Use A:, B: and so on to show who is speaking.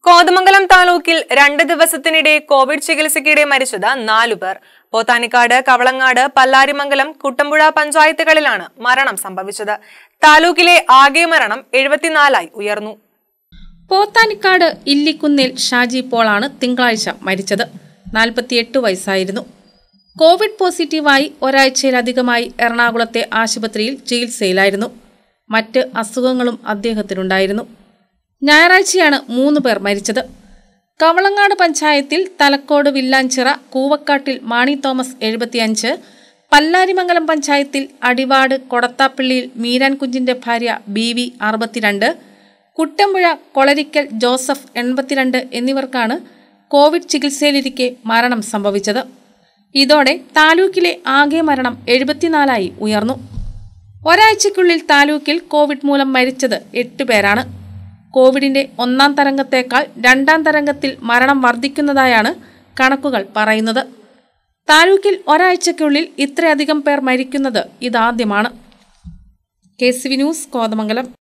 A: കോതമംഗലം താലൂക്കിൽ രണ്ട് ദിവസത്തിനിടെ കോവിഡ് ചികിത്സയ്ക്കിടെ മരിച്ചത് നാലുപേർ പോത്താനിക്കാട് കവളങ്ങാട് പല്ലാരിമംഗലം കുട്ടമ്പുഴ പഞ്ചായത്തുകളിലാണ് മരണം സംഭവിച്ചത് താലൂക്കിലെ ആകെ മരണം എഴുപത്തിനാലായി ഉയർന്നു
B: പോത്താനിക്കാട് ഇല്ലിക്കുന്നിൽ ഷാജി പോളാണ് തിങ്കളാഴ്ച മരിച്ചത് നാൽപ്പത്തിയെട്ട് വയസ്സായിരുന്നു കോവിഡ് പോസിറ്റീവായി ഒരാഴ്ചയിലധികമായി എറണാകുളത്തെ ആശുപത്രിയിൽ ചികിത്സയിലായിരുന്നു മറ്റ് അസുഖങ്ങളും അദ്ദേഹത്തിനുണ്ടായിരുന്നു ഞായറാഴ്ചയാണ് മൂന്ന് പേർ മരിച്ചത് കവളങ്ങാട് പഞ്ചായത്തിൽ തലക്കോട് വില്ലാഞ്ചിറ കൂവക്കാട്ടിൽ മാണി തോമസ് എഴുപത്തിയഞ്ച് പല്ലാരിമംഗലം പഞ്ചായത്തിൽ അടിവാട് കൊടത്താപ്പള്ളിയിൽ മീരാൻ കുഞ്ചിന്റെ ഭാര്യ ബി വി അറുപത്തിരണ്ട് കുട്ടമ്പുഴ കൊളരിക്കൽ ജോസഫ് എൺപത്തിരണ്ട് എന്നിവർക്കാണ് കോവിഡ് ചികിത്സയിലിരിക്കെ മരണം സംഭവിച്ചത് ഇതോടെ താലൂക്കിലെ ആകെ മരണം എഴുപത്തിനാലായി ഉയർന്നു ഒരാഴ്ചയ്ക്കുള്ളിൽ താലൂക്കിൽ കോവിഡ് മൂലം മരിച്ചത് എട്ട് പേരാണ് കോവിഡിന്റെ ഒന്നാം തരംഗത്തേക്കാൾ രണ്ടാം തരംഗത്തിൽ മരണം വർദ്ധിക്കുന്നതായാണ് കണക്കുകൾ പറയുന്നത് താലൂക്കിൽ ഒരാഴ്ചയ്ക്കുള്ളിൽ ഇത്രയധികം പേർ മരിക്കുന്നത് ഇതാദ്യമാണ് K C V news Kothamangalam